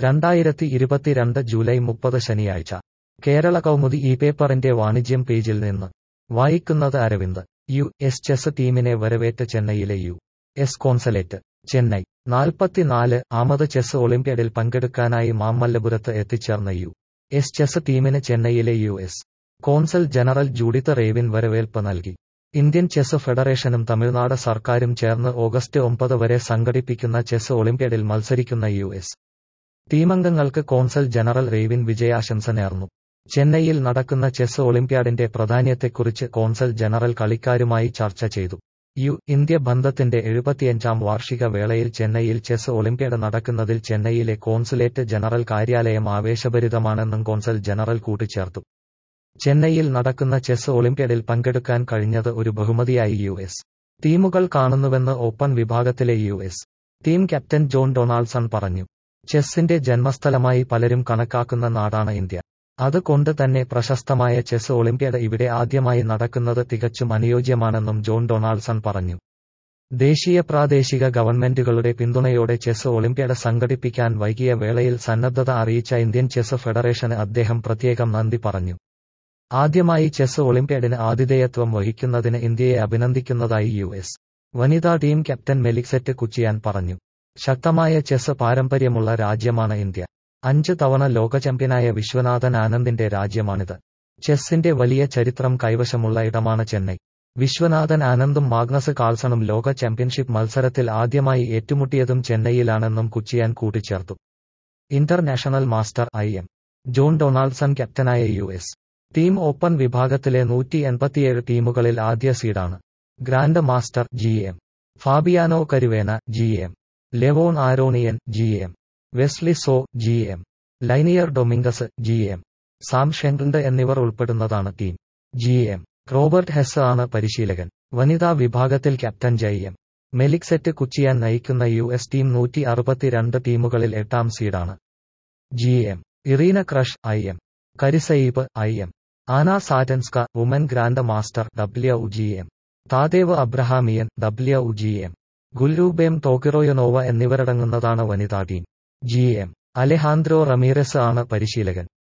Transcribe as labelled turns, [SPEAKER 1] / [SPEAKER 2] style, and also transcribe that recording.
[SPEAKER 1] രണ്ടായിരത്തി ഇരുപത്തിരണ്ട് ജൂലൈ മുപ്പത് ശനിയാഴ്ച കേരള കൗമുദി ഈ പേപ്പറിന്റെ വാണിജ്യം പേജിൽ നിന്ന് വായിക്കുന്നത് അരവിന്ദ് യു എസ് ചെസ് ടീമിനെ വരവേറ്റ ചെന്നൈയിലെ യു എസ് കോൺസലേറ്റ് ചെന്നൈ നാൽപ്പത്തിനാല് ആമത് ചെസ് ഒളിമ്പ്യാഡിൽ പങ്കെടുക്കാനായി മാമല്ലപുരത്ത് എത്തിച്ചേർന്ന യു എസ് ചെസ് ടീമിന് ചെന്നൈയിലെ U S consul general Judith Ravin വരവേൽപ്പ് നൽകി ഇന്ത്യൻ ചെസ് ഫെഡറേഷനും തമിഴ്നാട് സർക്കാരും ചേർന്ന് ഓഗസ്റ്റ് ഒമ്പത് വരെ സംഘടിപ്പിക്കുന്ന ചെസ് ഒളിമ്പ്യാഡിൽ മത്സരിക്കുന്ന യു എസ് ടീമംഗങ്ങൾക്ക് കോൺസൽ ജനറൽ റേവിൻ വിജയാശംസ നേർന്നു ചെന്നൈയിൽ നടക്കുന്ന ചെസ് ഒളിമ്പ്യാഡിന്റെ പ്രാധാന്യത്തെക്കുറിച്ച് കോൺസൽ ജനറൽ കളിക്കാരുമായി ചർച്ച ചെയ്തു യു ഇന്ത്യ ബന്ധത്തിന്റെ എഴുപത്തിയഞ്ചാം വാർഷിക വേളയിൽ ചെന്നൈയിൽ ചെസ് ഒളിമ്പ്യാഡ് നടക്കുന്നതിൽ ചെന്നൈയിലെ കോൺസുലേറ്റ് ജനറൽ കാര്യാലയം ആവേശഭരിതമാണെന്നും കോൺസൽ ജനറൽ കൂട്ടിച്ചേർത്തു ചെന്നൈയിൽ നടക്കുന്ന ചെസ് ഒളിമ്പ്യാഡിൽ പങ്കെടുക്കാൻ കഴിഞ്ഞത് ഒരു ബഹുമതിയായി യു എസ് ടീമുകൾ കാണുന്നുവെന്ന് ഓപ്പൺ വിഭാഗത്തിലെ U S team captain John Donaldson പറഞ്ഞു ചെസ്സിന്റെ ജന്മസ്ഥലമായി പലരും കണക്കാക്കുന്ന നാടാണ് ഇന്ത്യ അതുകൊണ്ട് തന്നെ പ്രശസ്തമായ ചെസ് ഒളിമ്പ്യാഡ് ഇവിടെ ആദ്യമായി നടക്കുന്നത് തികച്ചും അനുയോജ്യമാണെന്നും ജോൺ ഡൊണാൾഡ്സൺ പറഞ്ഞു ദേശീയ പ്രാദേശിക ഗവൺമെന്റുകളുടെ പിന്തുണയോടെ ചെസ് ഒളിമ്പ്യാഡ് സംഘടിപ്പിക്കാൻ വൈകിയ വേളയിൽ സന്നദ്ധത അറിയിച്ച ഇന്ത്യൻ ചെസ് ഫെഡറേഷന് അദ്ദേഹം പ്രത്യേകം നന്ദി പറഞ്ഞു ആദ്യമായി ചെസ് ഒളിമ്പ്യാഡിന് ആതിഥേയത്വം വഹിക്കുന്നതിന് ഇന്ത്യയെ അഭിനന്ദിക്കുന്നതായി യു എസ് വനിതാ ടീം ക്യാപ്റ്റൻ മെലിക്സെറ്റ് കുച്ചിയാൻ പറഞ്ഞു ശക്തമായ ചെസ് പാരമ്പര്യമുള്ള രാജ്യമാണ് ഇന്ത്യ അഞ്ച് തവണ ലോക ചാമ്പ്യനായ വിശ്വനാഥൻ ആനന്ദിന്റെ രാജ്യമാണിത് ചെസ്സിന്റെ വലിയ ചരിത്രം കൈവശമുള്ള ഇടമാണ് ചെന്നൈ വിശ്വനാഥൻ ആനന്ദും മാഗ്നസ് കാൾസണും ലോക ചാമ്പ്യൻഷിപ്പ് മത്സരത്തിൽ ആദ്യമായി ഏറ്റുമുട്ടിയതും ചെന്നൈയിലാണെന്നും കുച്ചിയാൻ കൂട്ടിച്ചേർത്തു international master I M John Donaldson ക്യാപ്റ്റനായ യു എസ് ടീം ഓപ്പൺ വിഭാഗത്തിലെ നൂറ്റി എൺപത്തിയേഴ് ടീമുകളിൽ ആദ്യ സീഡാണ് grandmaster G M Fabiano Caruana G M Levon Aronian G M Wesley So G M Leinier Dominguez G M Sam Shankland എന്നിവർ ഉൾപ്പെടുന്നതാണ് team G M Robert Hess ആണ് പരിശീലകൻ വനിതാ വിഭാഗത്തിൽ ക്യാപ്റ്റൻ ജയ് എം മെലിക്സെറ്റ് കുച്ചിയാൻ നയിക്കുന്ന യു എസ് ടീം നൂറ്റി അറുപത്തിരണ്ട് ടീമുകളിൽ എട്ടാം സീഡാണ് G M Irina Krush I M Carissa Yip I M Anna Zatonskih woman grandmaster W G M Tatev Abrahamyan W G M Gulrukhbegim Tokhirjonova എന്നിവരടങ്ങുന്നതാണ് വനിതാ team G M Alejandro Ramirez ആണ് പരിശീലകൻ